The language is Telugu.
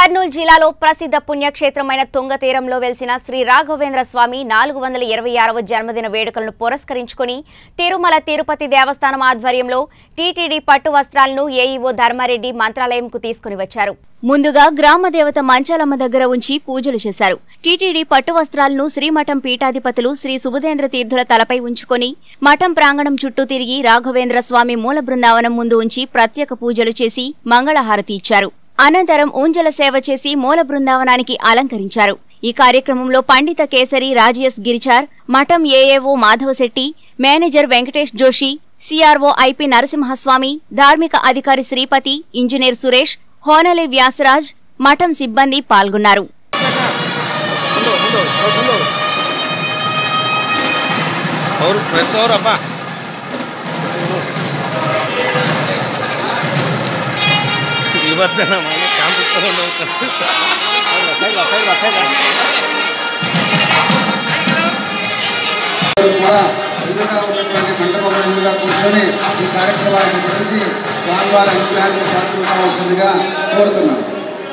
కర్నూలు జిల్లాలో ప్రసిద్ధ పుణ్యక్షేత్రమైన తుంగతీరంలో వెలిసిన శ్రీ రాఘవేంద్ర స్వామి నాలుగు వందల ఇరవై ఆరవ జన్మదిన వేడుకలను పురస్కరించుకుని తిరుమల తిరుపతి దేవస్థానం ఆధ్వర్యంలో టీటీడీ పట్టు వస్త్రాలను ఏఈఓ ధర్మారెడ్డి మంత్రాలయంకు తీసుకుని వచ్చారు ముందుగా గ్రామ దేవత మంచాలమ్మ దగ్గర ఉంచి పూజలు చేశారు టీటీడీ పట్టు వస్త్రాలను శ్రీమఠం పీఠాధిపతులు శ్రీ సుబుధేంద్ర తీర్థుల తలపై ఉంచుకొని మఠం ప్రాంగణం చుట్టూ తిరిగి రాఘవేంద్ర స్వామి మూల బృందావనం ముందు ఉంచి ప్రత్యేక పూజలు చేసి మంగళహారతి ఇచ్చారు అనంతరం ఊంజల సేవ చేసి మూల బృందావనానికి అలంకరించారు ఈ కార్యక్రమంలో పండిత కేసరి రాజేష్ గిరిచార్ మఠం AAO Madhavashetti manager Venkatesh Joshi CRO IP Narasimhaswamy ధార్మిక అధికారి శ్రీపతి ఇంజనీర్ సురేష్ హోనలి వ్యాసరాజ్ మఠం సిబ్బంది పాల్గొన్నారు ముందు ముందు ಸ್ವಲ್ಪ ಮುಂದೆ ಅವರು ಪ್ರೆಸ್ ಅವರಪ್ಪ ಇವತ್ತು ನಮ್ಮ ಮನೆ ಕ್ಯಾಂಪ್ ತಗೊಂಡು ಹೋಗ್ತಾರೆ ಸೈಡ್ ಬಾ ಸೈಡ್ ಬಾ ಸೈಡ್ ಬಾ కూడా ఎదురుగా ఉన్నటువంటి మండపం ఎదురుగా కూర్చొని ఈ కార్యక్రమాన్ని గురించి స్వామివారి అనుగ్రహానికి పాత్రలు కావాల్సిందిగా కోరుతున్నాం